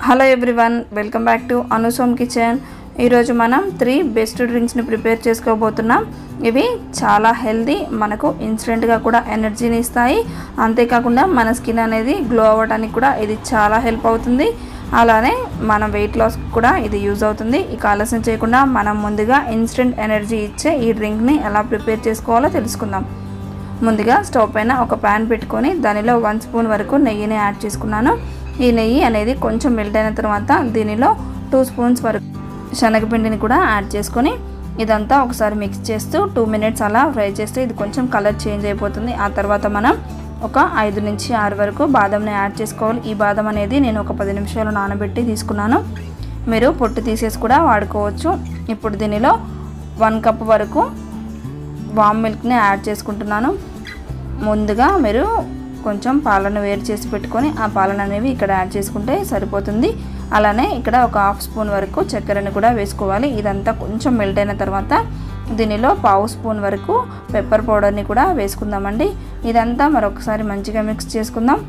hello everyone welcome back to Anusom kitchen ఈరోజు మనం three best డ్రింక్స్ని prepare చేసుకోబోతున్నాం ఇవి చాలా హెల్దీ మనకు ఇన్స్టెంట్గా కూడా ఎనర్జీని ఇస్తాయి అంతేకాకుండా మన స్కిన్ అనేది గ్లో అవ్వడానికి కూడా ఇది చాలా హెల్ప్ అవుతుంది అలానే మన వెయిట్ లాస్ కూడా ఇది యూజ్ అవుతుంది ఇక ఆలస్యం చేయకుండా మనం ముందుగా ఇన్స్టెంట్ ఎనర్జీ ఇచ్చే ఈ డ్రింక్ని ఎలా ప్రిపేర్ చేసుకోవాలో తెలుసుకుందాం ముందుగా స్టవ్ పైన ఒక ప్యాన్ పెట్టుకొని దానిలో వన్ స్పూన్ వరకు నెయ్యిని యాడ్ చేసుకున్నాను ఈ నెయ్యి అనేది కొంచెం మెల్ట్ అయిన తర్వాత దీనిలో టూ స్పూన్స్ వరకు శనగపిండిని కూడా యాడ్ చేసుకొని ఇదంతా ఒకసారి మిక్స్ చేస్తూ టూ మినిట్స్ అలా ఫ్రై చేస్తే ఇది కొంచెం కలర్ చేంజ్ అయిపోతుంది ఆ తర్వాత మనం ఒక ఐదు నుంచి ఆరు వరకు బాదంని యాడ్ చేసుకోవాలి ఈ బాదం అనేది నేను ఒక పది నిమిషాలు నానబెట్టి తీసుకున్నాను మీరు పొట్టు తీసేసి కూడా వాడుకోవచ్చు ఇప్పుడు దీనిలో వన్ కప్ వరకు వామ్ మిల్క్ని యాడ్ చేసుకుంటున్నాను ముందుగా మీరు కొంచెం పాలను వేరు చేసి పెట్టుకొని ఆ పాలను అనేవి ఇక్కడ యాడ్ చేసుకుంటే సరిపోతుంది అలానే ఇక్కడ ఒక హాఫ్ స్పూన్ వరకు చక్కెరని కూడా వేసుకోవాలి ఇదంతా కొంచెం మెల్ట్ అయిన తర్వాత దీనిలో పావు స్పూన్ వరకు పెప్పర్ పౌడర్ని కూడా వేసుకుందామండి ఇదంతా మరొకసారి మంచిగా మిక్స్ చేసుకుందాం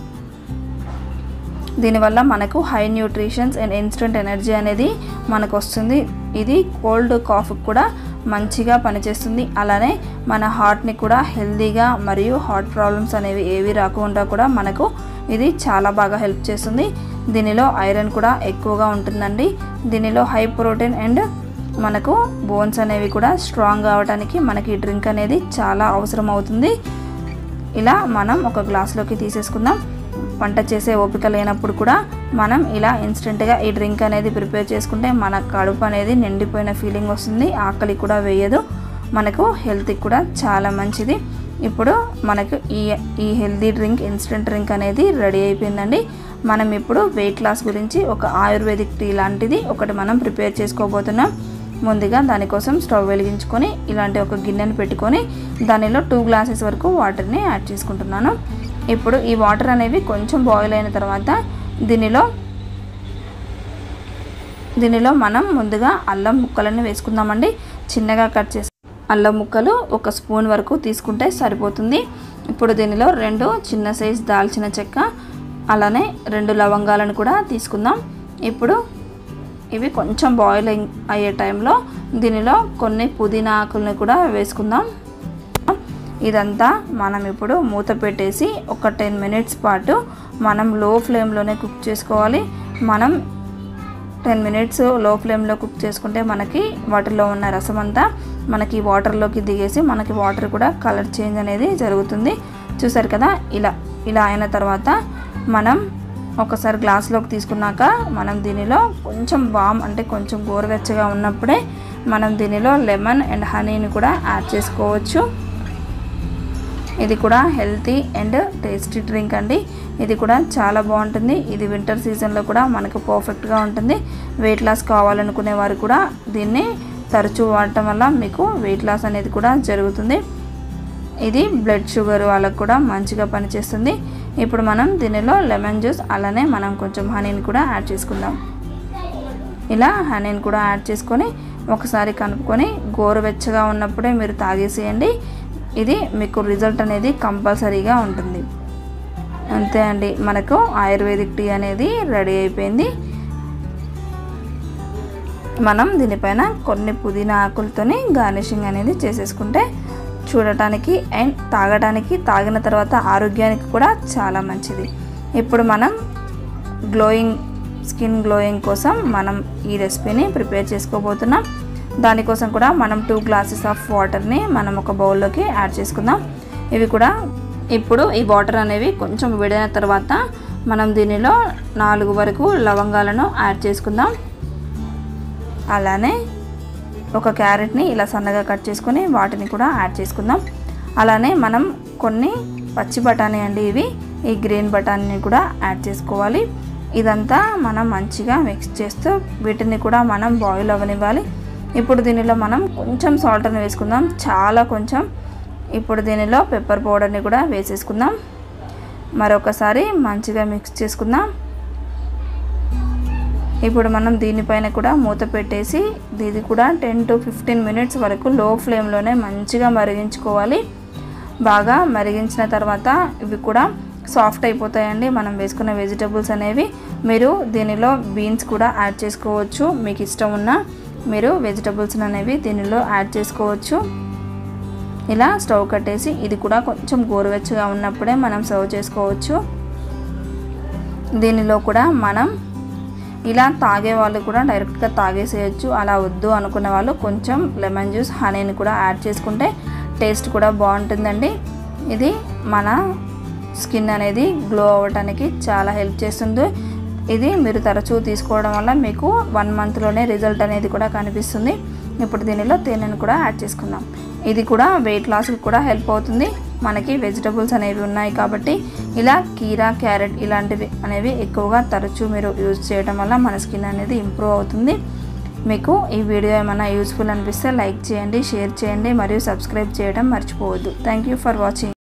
దీనివల్ల మనకు high nutritions and instant energy అనేది మనకు వస్తుంది ఇది కోల్డ్ కాఫ్కి కూడా మంచిగా పనిచేస్తుంది అలానే మన హార్ట్ని కూడా హెల్తీగా మరియు హార్ట్ ప్రాబ్లమ్స్ అనేవి ఏవి రాకుండా కూడా మనకు ఇది చాలా బాగా హెల్ప్ చేస్తుంది దీనిలో ఐరన్ కూడా ఎక్కువగా ఉంటుందండి దీనిలో హై ప్రోటీన్ అండ్ మనకు బోన్స్ అనేవి కూడా స్ట్రాంగ్ అవడానికి మనకి ఈ డ్రింక్ అనేది చాలా అవసరం అవుతుంది ఇలా మనం ఒక గ్లాస్లోకి తీసేసుకుందాం వంట చేసే ఓపిక లేనప్పుడు కూడా మనం ఇలా ఇన్స్టెంట్గా ఈ డ్రింక్ అనేది ప్రిపేర్ చేసుకుంటే మన కడుపు అనేది నిండిపోయిన ఫీలింగ్ వస్తుంది ఆకలి కూడా వేయదు మనకు హెల్త్కి కూడా చాలా మంచిది ఇప్పుడు మనకు ఈ ఈ హెల్తీ డ్రింక్ ఇన్స్టెంట్ డ్రింక్ అనేది రెడీ అయిపోయిందండి మనం ఇప్పుడు వెయిట్ లాస్ గురించి ఒక ఆయుర్వేదిక్ టీ లాంటిది ఒకటి మనం ప్రిపేర్ చేసుకోబోతున్నాం ముందుగా దానికోసం స్టవ్ వెలిగించుకొని ఇలాంటి ఒక గిన్నెను పెట్టుకొని దానిలో టూ గ్లాసెస్ వరకు వాటర్ని యాడ్ చేసుకుంటున్నాను ఇప్పుడు ఈ వాటర్ అనేవి కొంచెం బాయిల్ అయిన తర్వాత దీనిలో దీనిలో మనం ముందుగా అల్లం ముక్కలను వేసుకుందామండి చిన్నగా కట్ చేసి అల్లం ముక్కలు ఒక స్పూన్ వరకు తీసుకుంటే సరిపోతుంది ఇప్పుడు దీనిలో రెండు చిన్న సైజ్ దాల్చిన చెక్క అలానే రెండు లవంగాలను కూడా తీసుకుందాం ఇప్పుడు ఇవి కొంచెం బాయిల్ అయ్యే టైంలో దీనిలో కొన్ని పుదీనా ఆకుల్ని కూడా వేసుకుందాం ఇదంతా మనం ఇప్పుడు మూత పెట్టేసి ఒక టెన్ మినిట్స్ పాటు మనం లో ఫ్లేమ్లోనే కుక్ చేసుకోవాలి మనం టెన్ మినిట్స్ లో ఫ్లేమ్లో కుక్ చేసుకుంటే మనకి వాటిలో ఉన్న రసం అంతా మనకి వాటర్లోకి దిగేసి మనకి వాటర్ కూడా కలర్ చేంజ్ అనేది జరుగుతుంది చూసారు కదా ఇలా ఇలా అయిన తర్వాత మనం ఒకసారి గ్లాస్లోకి తీసుకున్నాక మనం దీనిలో కొంచెం వామ్ అంటే కొంచెం గోరువెచ్చగా ఉన్నప్పుడే మనం దీనిలో లెమన్ అండ్ హనీని కూడా యాడ్ చేసుకోవచ్చు ఇది కూడా హెల్తీ అండ్ టేస్టీ డ్రింక్ అండి ఇది కూడా చాలా బాగుంటుంది ఇది వింటర్ సీజన్లో కూడా మనకు పర్ఫెక్ట్గా ఉంటుంది వెయిట్ లాస్ కావాలనుకునే వారు కూడా దీన్ని తరచూ వాడటం వల్ల మీకు వెయిట్ లాస్ అనేది కూడా జరుగుతుంది ఇది బ్లడ్ షుగర్ వాళ్ళకు కూడా మంచిగా పనిచేస్తుంది ఇప్పుడు మనం దీనిలో లెమన్ జ్యూస్ అలానే మనం కొంచెం హనీని కూడా యాడ్ చేసుకుందాం ఇలా హనీని కూడా యాడ్ చేసుకొని ఒకసారి కలుపుకొని గోరువెచ్చగా ఉన్నప్పుడే మీరు తాగేసేయండి ఇది మీకు రిజల్ట్ అనేది కంపల్సరీగా ఉంటుంది అంతే అండి మనకు ఆయుర్వేదిక్ టీ అనేది రెడీ అయిపోయింది మనం దీనిపైన కొన్ని పుదీనా ఆకులతోని గార్నిషింగ్ అనేది చేసేసుకుంటే చూడటానికి అండ్ తాగడానికి తాగిన తర్వాత ఆరోగ్యానికి కూడా చాలా మంచిది ఇప్పుడు మనం గ్లోయింగ్ స్కిన్ గ్లోయింగ్ కోసం మనం ఈ రెసిపీని ప్రిపేర్ చేసుకోబోతున్నాం దానికోసం కూడా మనం టూ గ్లాసెస్ ఆఫ్ వాటర్ని మనం ఒక బౌల్లోకి యాడ్ చేసుకుందాం ఇవి కూడా ఇప్పుడు ఈ వాటర్ అనేవి కొంచెం విడిన తర్వాత మనం దీనిలో నాలుగు వరకు లవంగాలను యాడ్ చేసుకుందాం అలానే ఒక క్యారెట్ని ఇలా సన్నగా కట్ చేసుకొని వాటిని కూడా యాడ్ చేసుకుందాం అలానే మనం కొన్ని పచ్చి బఠానీ అండి ఇవి ఈ గ్రీన్ బఠానీని కూడా యాడ్ చేసుకోవాలి ఇదంతా మనం మంచిగా మిక్స్ చేస్తూ వీటిని కూడా మనం బాయిల్ అవ్వనివ్వాలి ఇప్పుడు దీనిలో మనం కొంచెం సాల్ట్ని వేసుకుందాం చాలా కొంచెం ఇప్పుడు దీనిలో పెప్పర్ పౌడర్ని కూడా వేసేసుకుందాం మరొకసారి మంచిగా మిక్స్ చేసుకుందాం ఇప్పుడు మనం దీనిపైన కూడా మూత పెట్టేసి ఇది కూడా టెన్ టు ఫిఫ్టీన్ మినిట్స్ వరకు లో ఫ్లేమ్లోనే మంచిగా మరిగించుకోవాలి బాగా మరిగించిన తర్వాత ఇవి కూడా సాఫ్ట్ అయిపోతాయండి మనం వేసుకున్న వెజిటబుల్స్ అనేవి మీరు దీనిలో బీన్స్ కూడా యాడ్ చేసుకోవచ్చు మీకు ఇష్టం ఉన్న మీరు వెజిటబుల్స్ అనేవి దీనిలో యాడ్ చేసుకోవచ్చు ఇలా స్టవ్ కట్టేసి ఇది కూడా కొంచెం గోరువెచ్చగా ఉన్నప్పుడే మనం సర్వ్ చేసుకోవచ్చు దీనిలో కూడా మనం ఇలా తాగే వాళ్ళు కూడా డైరెక్ట్గా తాగేసేయచ్చు అలా వద్దు అనుకున్న వాళ్ళు కొంచెం లెమన్ జ్యూస్ హనీని కూడా యాడ్ చేసుకుంటే టేస్ట్ కూడా బాగుంటుందండి ఇది మన స్కిన్ అనేది గ్లో అవ్వడానికి చాలా హెల్ప్ చేస్తుంది ఇది మీరు తరచూ తీసుకోవడం వల్ల మీకు వన్ మంత్లోనే రిజల్ట్ అనేది కూడా కనిపిస్తుంది ఇప్పుడు దీనిలో తేనెను కూడా యాడ్ చేసుకుందాం ఇది కూడా వెయిట్ లాస్కి కూడా హెల్ప్ అవుతుంది మనకి వెజిటబుల్స్ అనేవి ఉన్నాయి కాబట్టి ఇలా కీరా క్యారెట్ ఇలాంటివి అనేవి ఎక్కువగా తరచూ మీరు యూజ్ చేయడం వల్ల మన స్కిన్ అనేది ఇంప్రూవ్ అవుతుంది మీకు ఈ వీడియో ఏమైనా యూస్ఫుల్ అనిపిస్తే లైక్ చేయండి షేర్ చేయండి మరియు సబ్స్క్రైబ్ చేయడం మర్చిపోవద్దు థ్యాంక్ యూ ఫర్ వాచింగ్